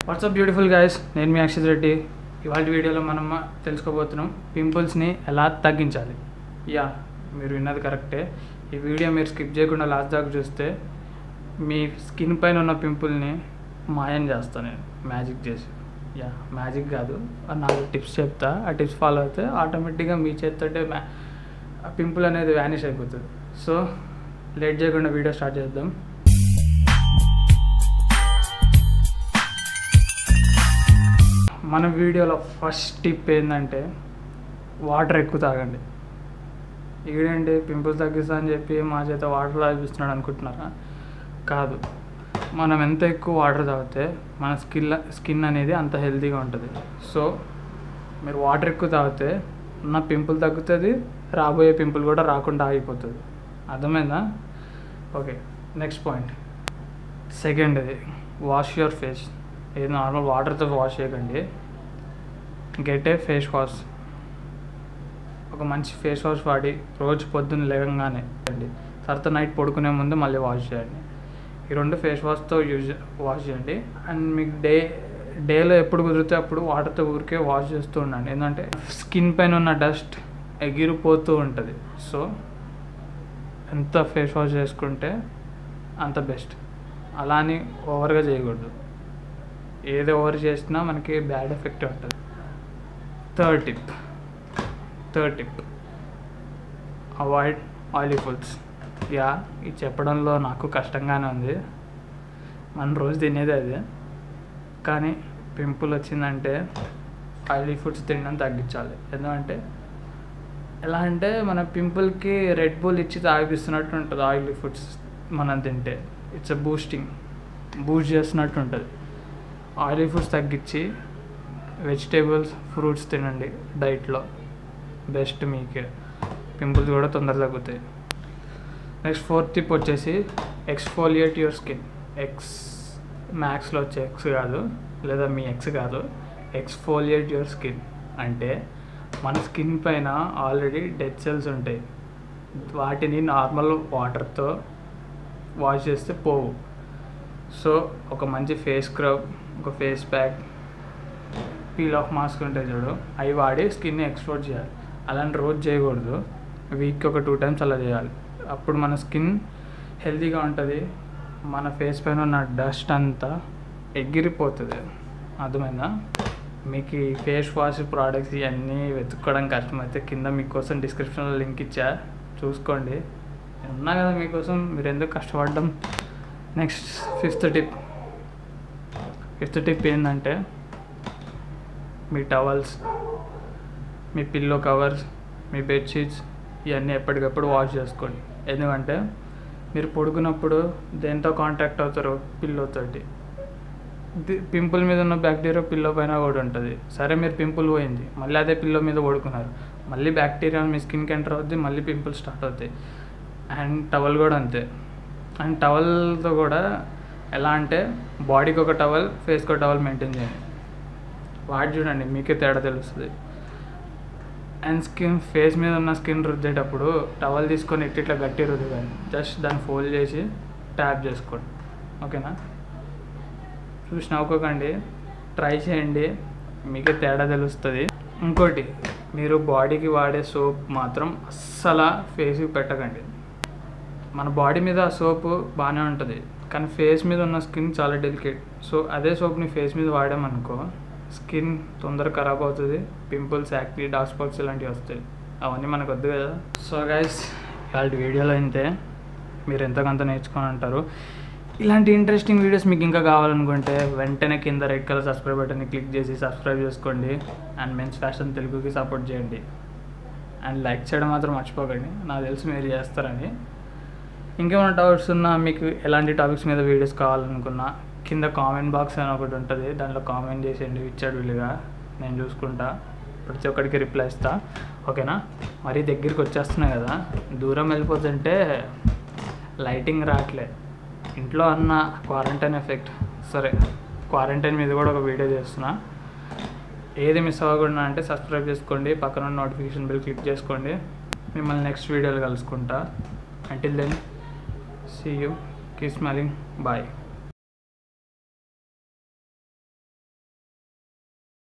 WhatsApp beautiful guys నేను మీ అక్షిత్ రెడ్డి ఇవాళ వీడియోలో మనం తెలుసుకోబోతున్నాం పింపుల్స్ని ఎలా తగ్గించాలి యా మీరు విన్నది కరెక్టే ఈ వీడియో మీరు స్కిప్ చేయకుండా లాస్ట్ దాకా చూస్తే మీ స్కిన్ పైన ఉన్న పింపుల్ని మాయం చేస్తాను నేను మ్యాజిక్ చేసి యా మ్యాజిక్ కాదు ఆ నాలుగు టిప్స్ చెప్తా ఆ టిప్స్ ఫాలో అయితే ఆటోమేటిక్గా మీ చేతితోటే మ్యా ఆ పింపుల్ అనేది వ్యానిష్ అయిపోతుంది సో లేట్ చేయకుండా వీడియో స్టార్ట్ చేద్దాం మన వీడియోలో ఫస్ట్ టిప్ ఏంటంటే వాటర్ ఎక్కువ తాగండి ఈడేంటి పింపుల్స్ తగ్గిస్తా అని చెప్పి మా చేత వాటర్ తాగిస్తున్నాడు అనుకుంటున్నారా కాదు మనం ఎంత ఎక్కువ వాటర్ తాగితే మన స్కిన్ స్కిన్ అనేది అంత హెల్తీగా ఉంటుంది సో మీరు వాటర్ ఎక్కువ తాగితే ఉన్న పింపుల్ తగ్గుతుంది రాబోయే పింపుల్ కూడా రాకుండా ఆగిపోతుంది అర్థమైందా ఓకే నెక్స్ట్ పాయింట్ సెకండ్ ఇది వాష్ యువర్ ఫేస్ ఇది నార్మల్ వాటర్తో వాష్ చేయకండి గెట్ ఏ ఫేస్ వాష్ ఒక మంచి ఫేస్ వాష్ వాడి రోజు పొద్దున్న లేవగానే అండి తర్వాత నైట్ పడుకునే ముందు మళ్ళీ వాష్ చేయండి ఈ రెండు ఫేస్ వాష్తో యూజ్ వాష్ చేయండి అండ్ మీకు డే డేలో ఎప్పుడు కుదిరితే అప్పుడు వాటర్తో ఊరికే వాష్ చేస్తూ ఉండండి ఎందుకంటే స్కిన్ పైన ఉన్న డస్ట్ ఎగిరిపోతూ ఉంటుంది సో ఎంత ఫేస్ వాష్ చేసుకుంటే అంత బెస్ట్ అలా అని ఓవర్గా చేయకూడదు ఏది ఓవర్ చేసినా మనకి బ్యాడ్ ఎఫెక్ట్ ఉంటుంది third tip third tip avoid oily foods yeah ఇది చెప్పడంలో నాకు కష్టంగానే ఉంది మన రోజు తినేది అదే కానీ పింపుల్ వచ్చిందంటే ఆయిలీ ఫుడ్స్ తినడం తగ్గించాలి ఎందుకంటే ఎలా అంటే మన పింపుల్కి రెడ్ బుల్ ఇచ్చి తాగిపిస్తున్నట్టు ఉంటుంది ఆయిలీ ఫుడ్స్ మనం తింటే ఇట్స్ అ బూస్టింగ్ బూస్ట్ చేస్తున్నట్టు ఉంటుంది ఆయిలీ ఫుడ్స్ తగ్గించి వెజిటేబుల్స్ ఫ్రూట్స్ తినండి డైట్లో బెస్ట్ మీకే పింపుల్స్ కూడా తొందర తగ్గుతాయి నెక్స్ట్ ఫోర్త్ టిప్ వచ్చేసి ఎక్స్ఫోలియేట్ యువర్ స్కిన్ ఎక్స్ మ్యాక్స్లో వచ్చే ఎక్స్ కాదు లేదా మీ ఎక్స్ కాదు ఎక్స్ఫోలియేట్ యువర్ స్కిన్ అంటే మన స్కిన్ పైన ఆల్రెడీ డెడ్ సెల్స్ ఉంటాయి వాటిని నార్మల్ వాటర్తో వాష్ చేస్తే పోవు సో ఒక మంచి ఫేస్ స్క్రబ్ ఒక face pack peel off mask ఉంటాయి చూడు అవి వాడి స్కిన్ని ఎక్స్పోర్ట్ చేయాలి అలాంటి రోజు చేయకూడదు వీక్కి ఒక టూ టైమ్స్ అలా చేయాలి అప్పుడు మన స్కిన్ హెల్తీగా ఉంటుంది మన ఫేస్ పైన ఉన్న డస్ట్ అంతా ఎగిరిపోతుంది అర్థమైందా మీకు ఈ ఫేస్ వాష్ ప్రోడక్ట్స్ ఇవన్నీ వెతుక్కోవడం కష్టమైతే కింద మీకోసం డిస్క్రిప్షన్లో లింక్ ఇచ్చా చూసుకోండి నేను ఉన్నా కదా మీకోసం మీరు ఎందుకు కష్టపడడం next fifth tip fifth tip ఏంటంటే మీ టవల్స్ మీ పిల్లో కవర్స్ మీ బెడ్షీట్స్ ఇవన్నీ ఎప్పటికప్పుడు వాష్ చేసుకోండి ఎందుకంటే మీరు పడుకున్నప్పుడు దేంతో కాంటాక్ట్ అవుతారో పిల్లోతోటి పింపుల్ మీద ఉన్న బ్యాక్టీరియా పిల్లో పైన కూడా ఉంటుంది సరే మీరు పింపుల్ పోయింది మళ్ళీ అదే పిల్లో మీద పడుకున్నారు మళ్ళీ బ్యాక్టీరియా మీ స్కిన్కి ఎంటర్ అవుద్ది మళ్ళీ పింపుల్స్ స్టార్ట్ అవుతాయి అండ్ టవల్ కూడా అంతే అండ్ టవల్తో కూడా ఎలా అంటే బాడీకి ఒక టవల్ ఫేస్కి ఒక టవల్ మెయింటైన్ చేయండి వాడి చూడండి మీకే తేడా తెలుస్తుంది అండ్ స్కిన్ ఫేస్ మీద ఉన్న స్కిన్ రుద్దేటప్పుడు టవల్ తీసుకొని ఇట్లా ఇట్లా గట్టి రుద్దుకండి జస్ట్ దాన్ని ఫోల్డ్ చేసి ట్యాప్ చేసుకోండి ఓకేనా చూసి నవ్వుకోకండి ట్రై చేయండి మీకే తేడా తెలుస్తుంది ఇంకోటి మీరు బాడీకి వాడే సోప్ మాత్రం అస్సలు ఫేస్కి పెట్టకండి మన బాడీ మీద ఆ సోపు బాగానే ఉంటుంది కానీ ఫేస్ మీద ఉన్న స్కిన్ చాలా డెలికేట్ సో అదే సోప్ని ఫేస్ మీద వాడామనుకో స్కిన్ తొందర ఖరాబ్ అవుతుంది పింపుల్స్ యాక్టివ్ డార్క్ స్పాట్స్ ఇలాంటివి వస్తాయి అవన్నీ మనకు వద్దు కదా సో గైస్ ఇలాంటి వీడియోలో అయితే మీరు ఎంతకంత నేర్చుకొని అంటారు ఇలాంటి ఇంట్రెస్టింగ్ వీడియోస్ మీకు ఇంకా కావాలనుకుంటే వెంటనే కింద రెడ్ కలర్ సబ్స్క్రైబ్ బటన్ని క్లిక్ చేసి సబ్స్క్రైబ్ చేసుకోండి అండ్ మెన్స్ ఫ్యాషన్ తెలుగుకి సపోర్ట్ చేయండి అండ్ లైక్ చేయడం మాత్రం మర్చిపోకండి నాకు తెలిసి మీరు చేస్తారని ఇంకేమైనా డౌట్స్ ఉన్నా మీకు ఎలాంటి టాపిక్స్ మీద వీడియోస్ కావాలనుకున్నా కింద కామెంట్ బాక్స్ అని ఒకటి ఉంటుంది దాంట్లో కామెంట్ చేసేయండి ఇచ్చాడు వీలుగా నేను చూసుకుంటా ప్రతి ఒక్కడికి రిప్లై ఇస్తా ఓకేనా మరీ దగ్గరికి వచ్చేస్తున్నాయి కదా దూరం వెళ్ళిపోతుంటే లైటింగ్ రావట్లే ఇంట్లో అన్న క్వారంటైన్ ఎఫెక్ట్ సరే క్వారంటైన్ మీద కూడా ఒక వీడియో చేస్తున్నా ఏది మిస్ అవ్వకుండా అంటే సబ్స్క్రైబ్ చేసుకోండి పక్కన నోటిఫికేషన్ బిల్ క్లిక్ చేసుకోండి మిమ్మల్ని నెక్స్ట్ వీడియోలో కలుసుకుంటా until then see you keep smiling bye